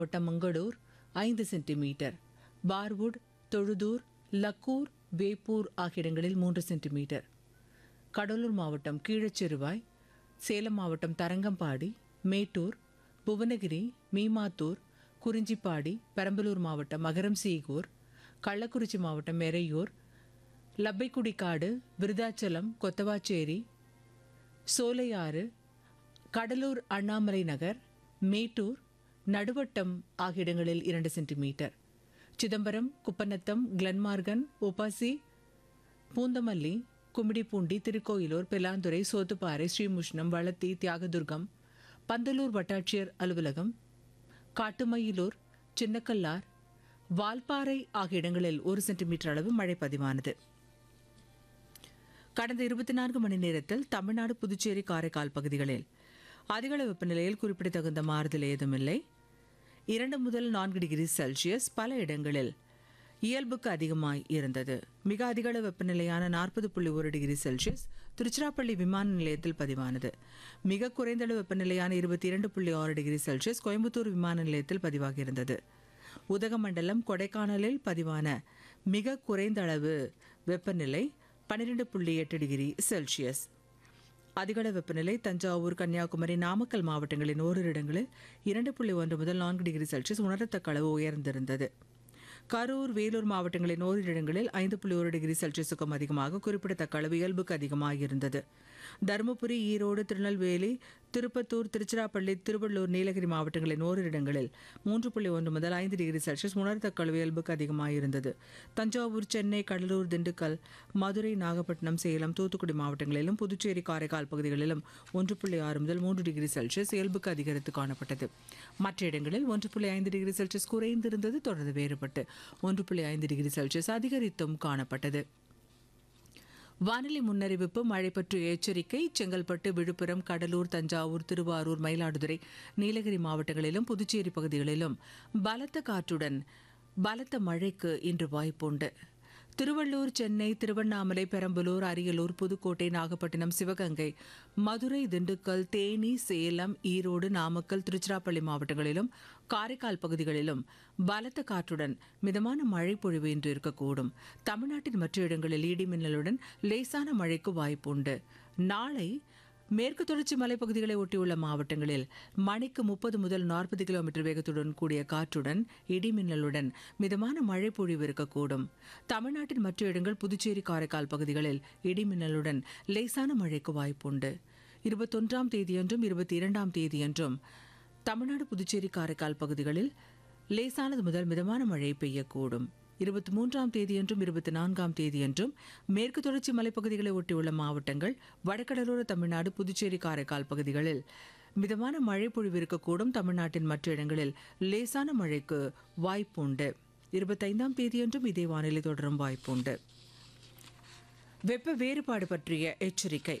மாவட்டம் மங்களூர் ஐந்து centimetre Barwood Tholudur Lakkur Veppur ஆகிய இடங்களில் மூன்று சென்டிமீட்டர் கடலூர் மாவட்டம் கீழச்சிறுவாய் சேலம் மாவட்டம் தரங்கம்பாடி மேட்டூர் புவனகிரி மீமாத்தூர் குறிஞ்சிப்பாடி பெரம்பலூர் மாவட்டம் மகரம் சீகூர் கள்ளக்குறிச்சி மாவட்டம் எறையூர் லப்பைக்குடிக்காடு விருதாச்சலம் கொத்தவாச்சேரி சோலையாறு கடலூர் அண்ணாமலை நகர் மேட்டூர் நடுவட்டம் ஆகிய இடங்களில் இரண்டு centimetre Chidambaram Kuppanatham Glenmorgan UPASI Poonamallee Gummidipoondi Tirukoilur Pelandurai Sothuparai Srimushnam Valathi Thiyagadurgam Pandalur வட்டாட்சியர் அலுவலகம் காட்டுமயிலூர் சின்னக்கல்லார் வால்பாறை ஆகிய இடங்களில் ஒரு சென்டிமீட்டர் அளவு மழை பதிவானது கடந்த இருபத்தி நான்கு மணி நேரத்தில் தமிழ்நாடு புதுச்சேரி காரைக்கால் பகுதிகளில் அதிகளவு வெப்பநிலையில் குறிப்பிடத்தகுந்த மாறுதல் ஏதுமில்லை இரண்டு முதல் நான்கு டிகிரி செல்சியஸ் பல இடங்களில் இயல்புக்கு அதிகமாய் இருந்தது மிக அதிகளவு வெப்பநிலையான நாற்பது புள்ளி ஒரு டிகிரி செல்சியஸ் திருச்சிராப்பள்ளி விமான நிலையத்தில் பதிவானது மிக குறைந்த அளவு வெப்பநிலையான இருபத்தி இரண்டு புள்ளி ஆறு டிகிரி செல்சியஸ் கோயம்புத்தூர் விமான நிலையத்தில் பதிவாகியிருந்தது உதகமண்டலம் கொடைக்கானலில் பதிவான மிக குறைந்த அளவு வெப்பநிலை பன்னிரெண்டு புள்ளி எட்டு டிகிரி செல்சியஸ் அதிகள வெப்பநிலை தஞ்சாவூர் கன்னியாகுமரி நாமக்கல் மாவட்டங்களின் ஓரிரு இடங்களில் இரண்டு புள்ளி ஒன்று முதல் நான்கு டிகிரி செல்சியஸ் உணரத்தக்க அளவு உயர்ந்திருந்தது கரூர் வேலூர் மாவட்டங்களின் ஓரிரு இடங்களில் ஐந்து புள்ளி ஒரு டிகிரி செல்சியஸுக்கும் அதிகமாக குறிப்பிடத்தக்க அளவு இயல்புக்கு அதிகமாக இருந்தது தருமபுரி ஈரோடு திருநெல்வேலி திருப்பத்தூர் திருச்சிராப்பள்ளி திருவள்ளூர் நீலகிரி மாவட்டங்களின் ஓரிரு இடங்களில் மூன்று புள்ளி ஒன்று முதல் ஐந்து டிகிரி செல்சியஸ் உணரத்தக்க அளவு இயல்புக்கு அதிகமாக இருந்தது தஞ்சாவூர் சென்னை கடலூர் திண்டுக்கல் மதுரை நாகப்பட்டினம் சேலம் தூத்துக்குடி மாவட்டங்களிலும் புதுச்சேரி காரைக்கால் பகுதிகளிலும் ஒன்று புள்ளி ஆறு முதல் மூன்று டிகிரி செல்சியஸ் இயல்புக்கு அதிகரித்து காணப்பட்டது மற்ற இடங்களில் ஒன்று புள்ளி ஐந்து டிகிரி செல்சியஸ் குறைந்திருந்தது தொடர்ந்து வேறுபட்டு ஒன்று புள்ளி ஐந்து டிகிரி செல்சியஸ் அதிகரித்தும் காணப்பட்டது வானிலை முன்னறிவிப்பு மழை பற்றிய எச்சரிக்கை செங்கல்பட்டு விழுப்புரம் கடலூர் தஞ்சாவூர் திருவாரூர் மயிலாடுதுறை நீலகிரி மாவட்டங்களிலும் புதுச்சேரி பகுதிகளிலும் பலத்த காற்றுடன் பலத்த மழைக்கு இன்று வாய்ப்புண்டு திருவள்ளூர் சென்னை திருவண்ணாமலை பெரம்பலூர் அரியலூர் புதுக்கோட்டை நாகப்பட்டினம் சிவகங்கை மதுரை திண்டுக்கல் தேனி சேலம் ஈரோடு நாமக்கல் திருச்சிராப்பள்ளி மாவட்டங்களிலும் காரைக்கால் பகுதிகளிலும் பலத்த காற்றுடன் மிதமான மழை பொழிவு இன்று இருக்கக்கூடும் தமிழ்நாட்டின் மற்ற இடங்களில் இடி மின்னலுடன் லேசான மழைக்கு வாய்ப்புண்டு நாளை மேற்கு தொடர்ச்சி மலைப்பகுதிகளை ஒட்டியுள்ள மாவட்டங்களில் மணிக்கு முப்பது முதல் நாற்பது கிலோமீட்டர் வேகத்துடன் கூடிய காற்றுடன் இடிமின்னலுடன் மிதமான மழை பொழிவு இருக்கக்கூடும் தமிழ்நாட்டின் மற்ற இடங்கள் புதுச்சேரி காரைக்கால் பகுதிகளில் இடிமின்னலுடன் லேசான மழைக்கு வாய்ப்புண்டு இருபத்தொன்றாம் தேதியன்றும் இருபத்தி இரண்டாம் தேதியன்றும் தமிழ்நாடு புதுச்சேரி காரைக்கால் பகுதிகளில் லேசானது முதல் மிதமான மழை பெய்யக்கூடும் இருபத்தி மூன்றாம் தேதியன்றும் இருபத்தி நான்காம் தேதியன்றும் மேற்கு தொடர்ச்சி மலைப்பகுதிகளை ஒட்டியுள்ள மாவட்டங்கள் வடகடலோர தமிழ்நாடு புதுச்சேரி காரைக்கால் பகுதிகளில் மிதமான மழை பொழிவு இருக்கக்கூடும் தமிழ்நாட்டின் மற்ற இடங்களில் லேசான மழைக்கு வாய்ப்புண்டு இருபத்தைந்தாம் தேதியன்றும் இதே வானிலை தொடரும் வாய்ப்புண்டு வெப்ப வேறுபாடு பற்றிய எச்சரிக்கை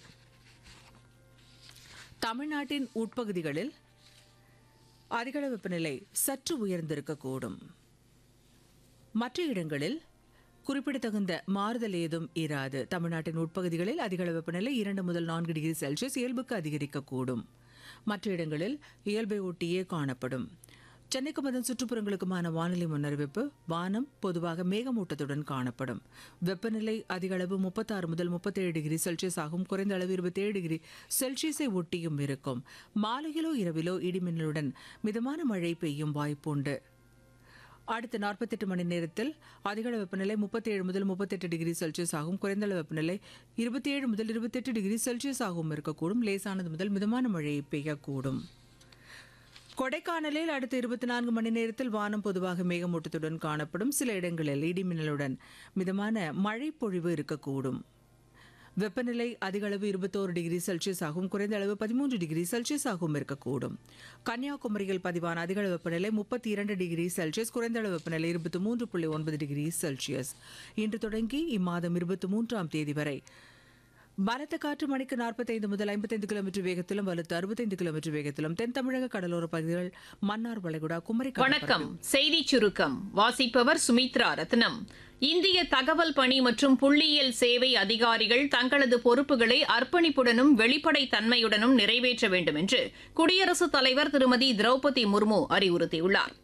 தமிழ்நாட்டின் உட்பகுதிகளில் அதிகள வெப்பநிலை சற்று உயர்ந்திருக்கக்கூடும் மற்ற இடங்களில் குறிப்பிடத்தகுந்த மாறுதல் ஏதும் இராது தமிழ்நாட்டின் உட்பகுதிகளில் அதிகள வெப்பநிலை இரண்டு முதல் நான்கு டிகிரி செல்சியஸ் இயல்புக்கு அதிகரிக்கக்கூடும் மற்ற இடங்களில் இயல்பை ஒட்டியே காணப்படும் சென்னைக்கும் அதன் சுற்றுப்புறங்களுக்குமான வானிலை முன்னறிவிப்பு வானம் பொதுவாக மேகமூட்டத்துடன் காணப்படும் வெப்பநிலை அதிக அளவு முப்பத்தாறு முதல் முப்பத்தேழு டிகிரி செல்சியஸ் ஆகும் குறைந்த அளவு இருபத்தேழு டிகிரி செல்சியஸை ஒட்டியும் இருக்கும் மாலையிலோ இரவிலோ இடிமின்னலுடன் மிதமான மழை பெய்யும் வாய்ப்புண்டு அடுத்த நாற்பத்தெட்டு மணி நேரத்தில் அதிகள வெப்பநிலை முப்பத்தேழு முதல் முப்பத்தெட்டு டிகிரி செல்சியஸ் ஆகும் குறைந்த அளவு வெப்பநிலை இருபத்தேழு முதல் இருபத்தெட்டு டிகிரி செல்சியஸ் ஆகவும் இருக்கக்கூடும் லேசானது முதல் மிதமான மழை பெய்யக்கூடும் கொடைக்கானலில் அடுத்த இருபத்தி நான்கு மணி நேரத்தில் வானம் பொதுவாக மேகமூட்டத்துடன் காணப்படும் சில இடங்களில் இடிமின்னலுடன் மிதமான மழை பொழிவு இருக்கக்கூடும் வெப்பநிலை அதிக அளவு இருபத்தோரு டிகிரி செல்சியஸ் ஆகும் குறைந்த அளவு பதிமூன்று டிகிரி செல்சியஸ் ஆகவும் இருக்கக்கூடும் கன்னியாகுமரியில் பதிவான அதிக அளவு வெப்பநிலை முப்பத்தி இரண்டு டிகிரி செல்சியஸ் குறைந்த அளவு வெப்பநிலை இருபத்தி மூன்று புள்ளி ஒன்பது டிகிரி செல்சியஸ் இன்று தொடங்கி இம்மாதம் இருபத்தி மூன்றாம் தேதி வரை பலத்த காற்று மணிக்கு நாற்பத்தைந்து முதல் ஐம்பத்தைந்து கிலோமீட்டர் வேகத்திலும் வலுத்து அறுபத்தைந்து கிலோமீட்டர் வேகத்திலும் தென் தமிழக கடலோர பகுதிகள் மன்னார் வளைகுடா குமரி வணக்கம் செய்தி சுருக்கம் வாசிப்பவர் சுமித்ரா ரத்னம் இந்திய தகவல் பணி மற்றும் புள்ளியியல் சேவை அதிகாரிகள் தங்களது பொறுப்புகளை அர்ப்பணிப்புடனும் வெளிப்படைத் தன்மையுடனும் நிறைவேற்ற வேண்டும் என்று குடியரசுத் தலைவர் திருமதி திரௌபதி முர்மு அறிவுறுத்தியுள்ளார்